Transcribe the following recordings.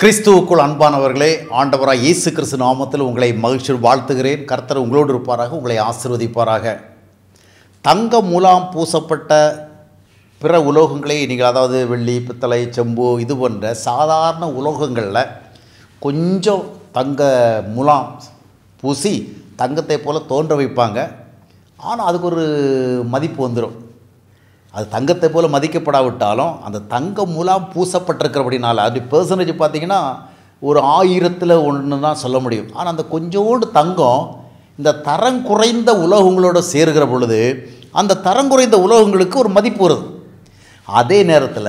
கிறிஸ்துவுக்குள் அன்பானவர்களே ஆண்டவராய் இயேசு கிறிஸ்து நாமத்தில் உங்களை மகிழ்ச்சியோடு வாழ்த்துகிறேன் கர்த்தர் உங்களோடு இருப்பாராக உங்களை ஆசீர்வதிப்பாராக தங்க மூலாம் பூசப்பட்ட பிற உலோகங்களை நீங்கள் அதாவது வெள்ளி பித்தளை செம்பு இது போன்ற சாதாரண உலோகங்களில் கொஞ்சம் தங்க முலாம் பூசி தங்கத்தை போல் தோன்ற வைப்பாங்க ஆனால் அதுக்கு ஒரு மதிப்பு வந்துடும் அது தங்கத்தை போல் மதிக்கப்படாவிட்டாலும் அந்த தங்கம் மூலம் பூசப்பட்டிருக்கிறபடினால அது பெர்சன்டேஜ் பார்த்தீங்கன்னா ஒரு ஆயிரத்தில் ஒன்று தான் சொல்ல முடியும் ஆனால் அந்த கொஞ்சோண்டு தங்கம் இந்த தரம் குறைந்த உலோகங்களோடு சேருகிற பொழுது அந்த தரம் குறைந்த உலோகங்களுக்கு ஒரு மதிப்பு வருது அதே நேரத்தில்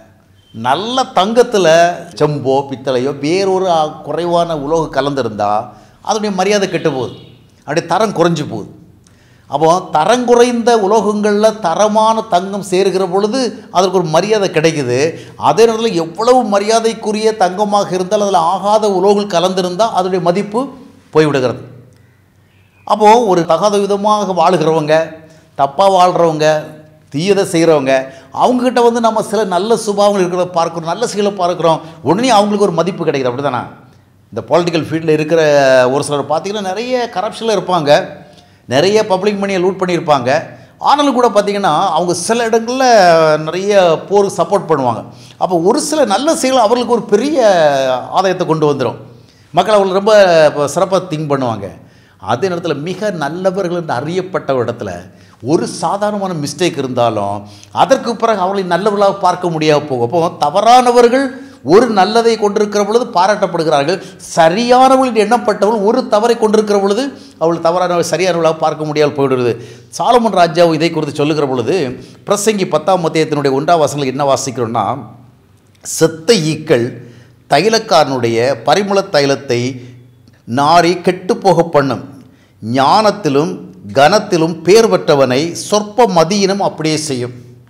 நல்ல தங்கத்தில் செம்போ பித்தளையோ வேறொரு அ- குறைவான உலோகம் கலந்துருந்தால் அதனுடைய மரியாதை கெட்டு போகுது அப்படியே தரம் குறைஞ்சு போகுது அப்போ தரங்குறைந்த உலோகங்களில் தரமான தங்கம் சேருகிற பொழுது அதற்கு ஒரு மரியாதை கிடைக்குது அதே நேரத்தில் எவ்வளவு மரியாதைக்குரிய தங்கமாக இருந்தால் அதில் ஆகாத உலோகங்கள் கலந்திருந்தால் அதனுடைய மதிப்பு போய்விடுகிறது அப்போது ஒரு தகாத விதமாக வாழுகிறவங்க தப்பாக வாழ்கிறவங்க தீயதை செய்கிறவங்க அவங்கக்கிட்ட வந்து நம்ம சில நல்ல சுபாவங்கள் இருக்கிறத பார்க்குறோம் நல்ல செயலை பார்க்குறோம் உடனே அவங்களுக்கு ஒரு மதிப்பு கிடைக்குது அப்படி தானே இந்த பொலிட்டிக்கல் ஃபீல்டில் இருக்கிற ஒரு சிலர் பார்த்தீங்கன்னா நிறைய கரப்ஷனில் இருப்பாங்க நிறைய பப்ளிக் மணியை லூட் பண்ணியிருப்பாங்க ஆனாலும் கூட பார்த்தீங்கன்னா அவங்க சில இடங்களில் நிறைய போருக்கு சப்போர்ட் பண்ணுவாங்க அப்போ ஒரு சில நல்ல செயல் அவர்களுக்கு ஒரு பெரிய ஆதாயத்தை கொண்டு வந்துடும் மக்கள் அவர்கள் ரொம்ப சிறப்பாக திங்க் பண்ணுவாங்க அதே நேரத்தில் மிக நல்லவர்கள் என்று அறியப்பட்ட ஒரு இடத்துல ஒரு சாதாரணமான மிஸ்டேக் இருந்தாலும் அதற்கு பிறகு அவர்களை நல்லவர்களாக பார்க்க முடியாம போகும் அப்போ தவறானவர்கள் ஒரு நல்லதை கொண்டிருக்கிற பொழுது பாராட்டப்படுகிறார்கள் சரியானவர்கள் என்று எண்ணப்பட்டவர்கள் ஒரு தவறை கொண்டிருக்கிற பொழுது அவள் தவறானவர்கள் சரியானவர்களாக பார்க்க முடியாமல் போய்விடுகிறது சாலமன் ராஜாவும் இதை குறித்து சொல்லுகிற பொழுது பிரசங்கி பத்தாம் மத்தியத்தினுடைய ஒன்றாம் வாசங்கள் என்ன வாசிக்கிறோம்னா செத்த ஈக்கள் தைலக்காரனுடைய பரிமள தைலத்தை நாரி கெட்டுப்போக பண்ணும் ஞானத்திலும் கனத்திலும் பேர் பெற்றவனை சொற்ப மதியினம் அப்படியே செய்யும்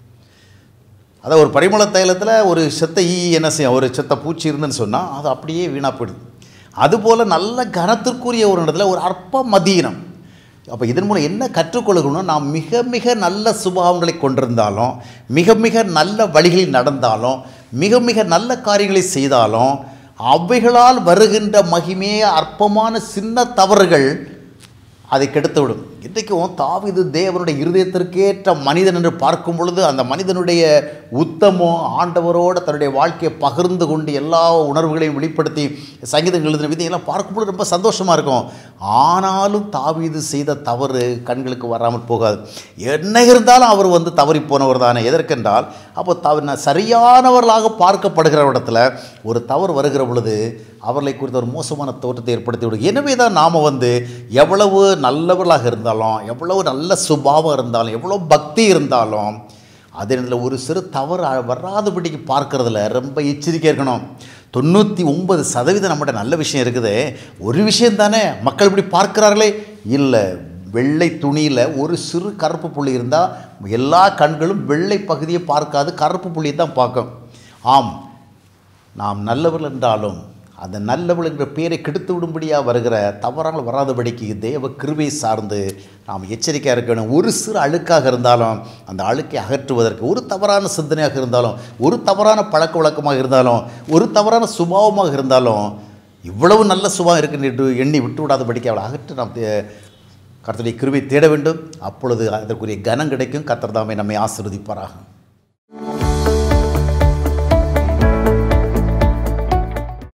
அதான் ஒரு பரிமள தைலத்தில் ஒரு செத்த ஈ என்ன செய்யும் ஒரு செத்த பூச்சி இருந்துன்னு சொன்னால் அது அப்படியே வீணாக போயிடுது அதுபோல் நல்ல கனத்திற்குரிய ஒரு இடத்துல ஒரு அற்ப மதியினம் அப்போ இதன் மூலம் என்ன கற்றுக்கொள்ளணும்னா நாம் மிக மிக நல்ல சுபாவங்களை கொண்டிருந்தாலும் மிக மிக நல்ல வழிகளில் நடந்தாலும் மிக மிக நல்ல காரியங்களை செய்தாலும் அவைகளால் வருகின்ற மகிமையே அற்பமான சின்ன தவறுகள் அதை கெடுத்துவிடும் இன்றைக்கும் தாவீது தேவனுடைய இருதயத்திற்கேற்ற மனிதன் என்று பார்க்கும் பொழுது அந்த மனிதனுடைய உத்தமம் ஆண்டவரோடு தன்னுடைய வாழ்க்கையை பகிர்ந்து கொண்டு எல்லா உணர்வுகளையும் வெளிப்படுத்தி சங்கீதம் எழுதின விதையெல்லாம் பார்க்கும் பொழுது ரொம்ப சந்தோஷமாக இருக்கும் ஆனாலும் தாவீது செய்த தவறு கண்களுக்கு வராமல் போகாது என்ன இருந்தாலும் அவர் வந்து தவறி போனவர் தானே எதற்கென்றால் அப்போ தவ சரியானவர்களாக பார்க்கப்படுகிற இடத்துல ஒரு தவறு வருகிற பொழுது அவர்களை குறித்த ஒரு மோசமான தோற்றத்தை ஏற்படுத்தி விடும் எனவே தான் நாம் வந்து எவ்வளவு நல்லவர்களாக இருந்தாலும் எவ்வளவு நல்ல சுபாவம் இருந்தாலும் எவ்வளோ பக்தி இருந்தாலும் அதே நேரத்தில் ஒரு சிறு தவறு அ- வராதபடிக்கு பார்க்கறதுல ரொம்ப எச்சரிக்கையாக இருக்கணும் தொண்ணூற்றி ஒன்பது சதவீதம் நம்மகிட்ட நல்ல விஷயம் இருக்குது ஒரு விஷயம் தானே மக்கள் இப்படி பார்க்கிறார்களே இல்லை வெள்ளை துணியில் ஒரு சிறு கருப்பு புள்ளி இருந்தால் எல்லா கண்களும் வெள்ளை பகுதியை பார்க்காது கருப்பு புள்ளியை தான் பார்க்கும் ஆம் நாம் நல்லவர்கள் என்றாலும் அந்த நல்லவள் என்ற பெயரை கெடுத்து விடும்படியாக வருகிற தவறாக வராதபடிக்கு தேவ கிருபை சார்ந்து நாம் எச்சரிக்கையாக இருக்க வேண்டும் ஒரு சிறு அழுக்காக இருந்தாலும் அந்த அழுக்கை அகற்றுவதற்கு ஒரு தவறான சிந்தனையாக இருந்தாலும் ஒரு தவறான பழக்க வழக்கமாக இருந்தாலும் ஒரு தவறான சுபாவமாக இருந்தாலும் இவ்வளவு நல்ல சுபாவம் இருக்குன்னு என்று எண்ணி விட்டு விடாதபடிக்கு அவளை அகற்ற நாம் தே- கர்த்தருடைய கிருபை தேட வேண்டும் அப்பொழுது அதற்குரிய கனம் கிடைக்கும் கர்த்தர் தாமே நம்மை ஆசீர்வதிப்பாராக